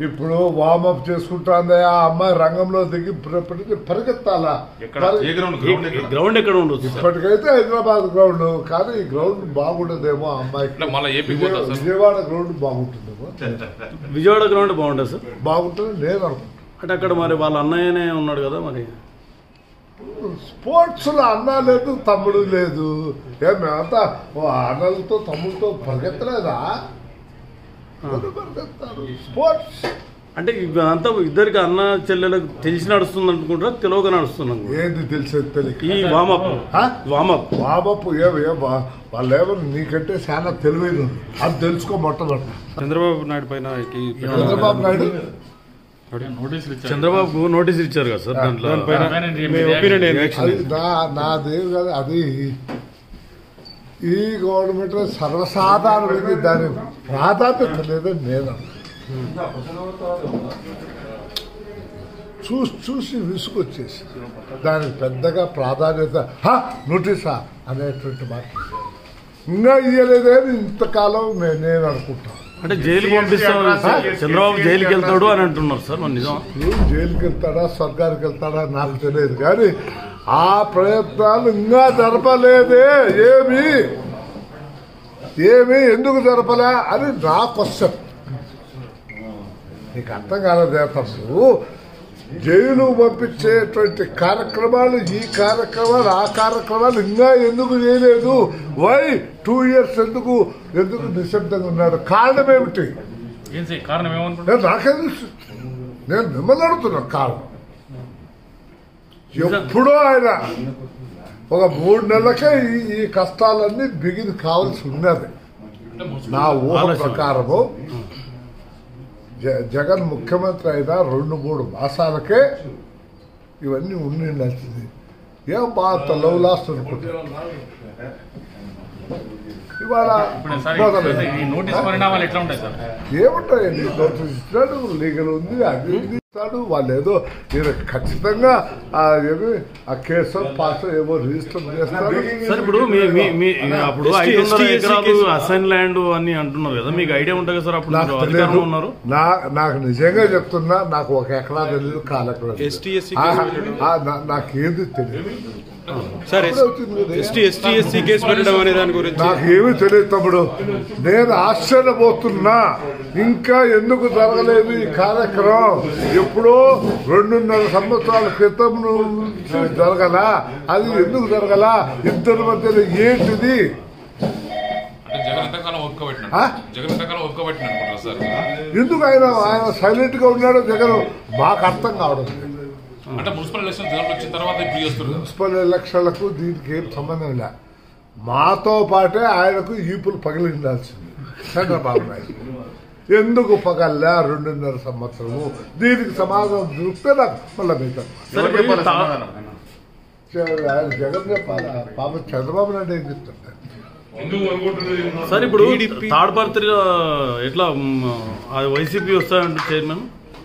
ఇప్పుడు వార్మప్ చేసుకుంటాంది ఆ అమ్మాయి రంగంలో దిగి ఇప్పటికి పరిగెత్తాలా ఎక్కడ పరి- ఏ గ్రౌండ్ గ్రౌండ్ ఎక్కడ గ్రౌండ్ ఎక్కడ ఉండొచ్చు సార్ ఇప్పటికైతే హైదరాబాద్ గ్రౌండ్ కానీ ఈ గ్రౌండ్ బాగుండదేమో ఆ అమ్మాయికి ఇట్లా మళ్ళా ఏపీ విజయ- పోతా సార్. విజయవాడ గ్రౌండ్ బాగుంటుందేమో విజయవాడ గ్రౌండ్ బాగుంటుంది సార్ బాగుంటుంది నేను అనుకుంటున్నాను అంటే అక్కడ మరి వాళ్ళ అన్నయ్యనే ఉన్నాడు కదా మరి స్పోర్ట్స్ లో అన్న లేదు తమ్ముడు లేదు ఏ మేమంతా ఓ అన్నలతో తమ్ముడితో పరిగెత్తలేదా ఎవరు పరిగెత్తారు స్పోర్ట్స్ అంటే ఇదంతా ఇద్దరికి అన్న చెల్లెలకు తెలిసి నడుస్తుంది అనుకుంటారా తెలియక నడుస్తుంది అనుకుంటారా? ఏంది తెలిసేది తెలియక ఈ వామప్ ఆ? వామప్ బాబప్పు ఏం ఏం వా- వాళ్ళేమో నీకంటే చాలా తెలివైన వాళ్ళు. అది తెలుసుకో మొట్టమొదటి చంద్రబాబు నాయుడు పైన ఈ- చంద్రబాబు నాయుడు చంద్రబాబు నోటీస్ ఇచ్చారు కదా సార్ దాంట్లో దానిపైన మీ ఒపీనియన్ ఏంది? అది నా నాదేం కాదు అది ఈ గవర్నమెంట్ సర్వసాధారణమైంది దాని ప్రాధాన్యత లేదని నేను చూసి చూసి విసుగొచ్చేసి దానికి పెద్దగా ప్రాధాన్యత "హా, నోటీసా అనేటువంటి మాట ఇంకా ఇయ్యలేదే అని ఇంతకాలం నే- నేను అనుకుంటాను అంటే జైలుకి పంపిస్తాం చంద్రబాబు జైలుకి వెళ్తాడు అని అంటున్నారు సార్ మరి నిజం ఇప్పుడు జైలుకి వెళ్తాడా స్వర్గానికి వెళ్తాడా నాకు తెలియదు కానీ ఆ ప్రయత్నాలు ఇంకా జరపలేదే ఏమి ఏమి ఎందుకు జరపలే అని నా క్వశ్చన్ నీకు అర్థం కాలేదే తప్పు జైలు పంపించేటువంటి కార్యక్రమాలు ఈ కార్యక్రమాలు ఆ కార్యక్రమాలు ఇంకా ఎందుకు చేయలేదు వై టూ ఇయర్స్ ఎందుకు ఎందుకు నిశ్శబ్దంగా ఉన్నారు కారణం ఏమిటి ఏం సార్ కారణం ఏమనుకుంటున్నారు నేను నాకేం తెలుసు నేను మిమ్మల్ని అడుగుతున్నా కారణం ఎప్పుడో ఆయన ఒక మూడు నెలలకే ఈ ఈ కష్టాలన్నీ బిగిన్ కావాల్సి ఉన్నది నా ఊహ ఆలోచన. ప్రకారము జ- జగన్ ముఖ్యమంత్రి అయిన రెండు మూడు మాసాలకే ఇవన్నీ ఉండి ఉండాల్సింది ఏం బాగా లవ్ లాస్ట్ అనుకుంటా ఇవాళ ఇప్పుడు సార్ మొదలైంది. ఈ నోటీస్ పరిణామాలు ఎట్లా ఉంటాయి సార్ ఏముంటాయండి నోటీస్ ఇస్తాడు లీగల్ ఉంది అది ఇది ఇస్తాడు వాళ్ళు ఏదో ఈయన ఖచ్చితంగా ఆ ఏమి ఆ కేసు పాస్ ఏమో రిజిస్టర్ చేస్తారు సార్ ఇప్పుడు మీ మీ మీ అప్పుడు ఐదు వందల ఎకరాలు అసైన్ ల్యాండ్ అని అంటున్నారు కదా మీకు ఐడియా ఉంటుంది కదా సార్ అప్పుడు నాకు మీరు తెలియదు అధికారంలో ఉన్నారు నా నాకు నిజంగా చెప్తున్నా నాకు ఒక ఎకరా తెలియదు కాలెకరా తెలియదు. ST, SC ఆ, కేసు ఆ, నా- నాకేది తెలియదు సార్ అప్పుడే వచ్చింది కదా. ఎస్టీ ఎస్టీ ఎస్సీ కేసు పెట్టడం అనే దాని గురించి నాకు ఏమీ తెలియదు తమ్ముడు నేను ఆశ్చర్యపోతున్నా ఇంకా ఎందుకు జరగలేదు ఈ కార్యక్రమం ఎప్పుడో రెండున్నర సంవత్సరాల క్రితం నుంచి జరగల అది ఎందుకు జరగల ఇద్దరి మధ్యలో ఏంటిది అంటే జగన్ ఎంతకాలం ఒప్పుకోబెట్టినాడు ఆ? జగన్ ఎంతకాలం ఒప్పుకోబెట్టినాడు అనుకుంటారు సార్ ఎందుకు ఆయన ఆయన సైలెంట్ గా ఉన్నాడో జగన్ మాకు అర్థం కావడం లేదు. అంటే మున్సిపల్ ఎలక్షన్ రిజల్ట్ వచ్చిన తర్వాత ఇప్పుడు చేస్తారు కదా మున్సిపల్ ఎలక్షన్లకు దీనికి ఏం సంబంధం లే మాతో పాటే ఆయనకు ఈపులు పగిలిండాల్సింది చంద్రబాబు నాయుడు ఎందుకు పగల్లా రెండున్నర సంవత్సరము దీనికి సమాధానం దొరికితే నాకు మళ్ళీ మిగతా సార్ ఇప్పుడు ఈ తా- ఆయన జగన్ చెప్పాల పాప చంద్రబాబు నాయుడు ఏం చెప్తాడు సార్ ఇప్పుడు థర్డ్ పార్టీ ఎట్లా మ్, అది వైసీపీ వస్తాయంటే చైర్మన్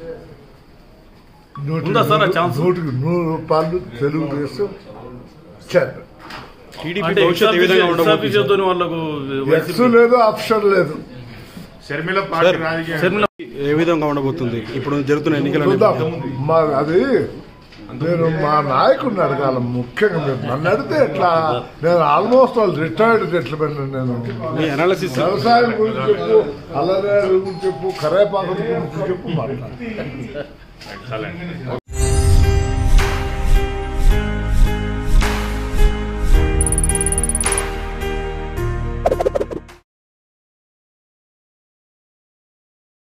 నూటికి ఉందా సార్ ఆ నూరు- ఛాన్స్? నూటికి నూరు రూపాయలు తెలుగుదేశం చేద్దాం టీడీపీ అంటే భవిష్యత్తు ఏ విధంగా ఎక్సాఫీషియల్ ఉండబోతుంది సార్? వాళ్ళకు ఎక్స్ వైసీపీ లేదు ఆప్షన్ లేదు షర్మిల పార్టీ రాజకీయ శర్మిల ఏ విధంగా ఉండబోతుంది ఇప్పుడు జరుగుతున్న ఎన్నికల చూద్దాం మా అది నేను మా నాయకుడిని అడగాల ముఖ్యంగా మీరు నన్ను అడిగితే ఎట్లా నేను ఆల్మోస్ట్ వాళ్ళు రిటైర్డ్ జెంట్లమెన్ నేను మీ అనాలిసిస్ వ్యవసాయం గురించి చెప్పు అల్లరి గురించి చెప్పు కరేపాకు గురించి చెప్పు మాట్లాడు